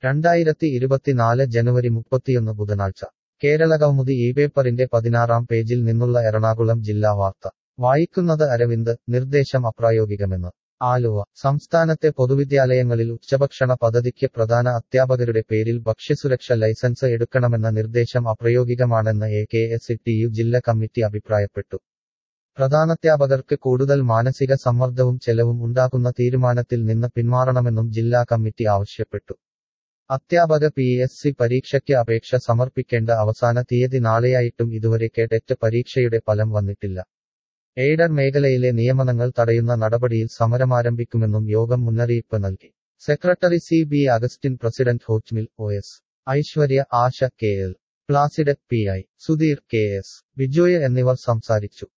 രണ്ടായിരത്തി ഇരുപത്തിനാല് ജനുവരി മുപ്പത്തിയൊന്ന് ബുധനാഴ്ച കേരളകൗമുദി ഈ പേപ്പറിന്റെ പതിനാറാം പേജിൽ നിന്നുള്ള എറണാകുളം ജില്ലാ വാർത്ത വായിക്കുന്നത് അരവിന്ദ് നിർദ്ദേശം അപ്രായോഗികമെന്ന് ആലുവ സംസ്ഥാനത്തെ പൊതുവിദ്യാലയങ്ങളിൽ ഉച്ചഭക്ഷണ പദ്ധതിക്ക് പ്രധാന അധ്യാപകരുടെ പേരിൽ ഭക്ഷ്യസുരക്ഷ ലൈസൻസ് എടുക്കണമെന്ന നിർദ്ദേശം അപ്രയോഗികമാണെന്ന് A K S T U ജില്ലാ കമ്മിറ്റി അഭിപ്രായപ്പെട്ടു പ്രധാനാധ്യാപകർക്ക് കൂടുതൽ മാനസിക സമ്മർദ്ദവും ചെലവും ഉണ്ടാക്കുന്ന തീരുമാനത്തിൽ നിന്ന് പിന്മാറണമെന്നും ജില്ലാ കമ്മിറ്റി ആവശ്യപ്പെട്ടു അധ്യാപക പി എസ് സി പരീക്ഷയ്ക്ക് അപേക്ഷ സമർപ്പിക്കേണ്ട അവസാന തീയതി നാളെയായിട്ടും ഇതുവരെ കേഡറ്റ് പരീക്ഷയുടെ ഫലം വന്നിട്ടില്ല എയ്ഡഡ് മേഖലയിലെ നിയമനങ്ങൾ തടയുന്ന നടപടിയിൽ സമരമാരംഭിക്കുമെന്നും യോഗം മുന്നറിയിപ്പ് നൽകി secretary C B Augustine president ഹോച്ച്മിൽ O S Aishwarya Asha K L Placid P I Sudheer K S Bijoy എന്നിവർ സംസാരിച്ചു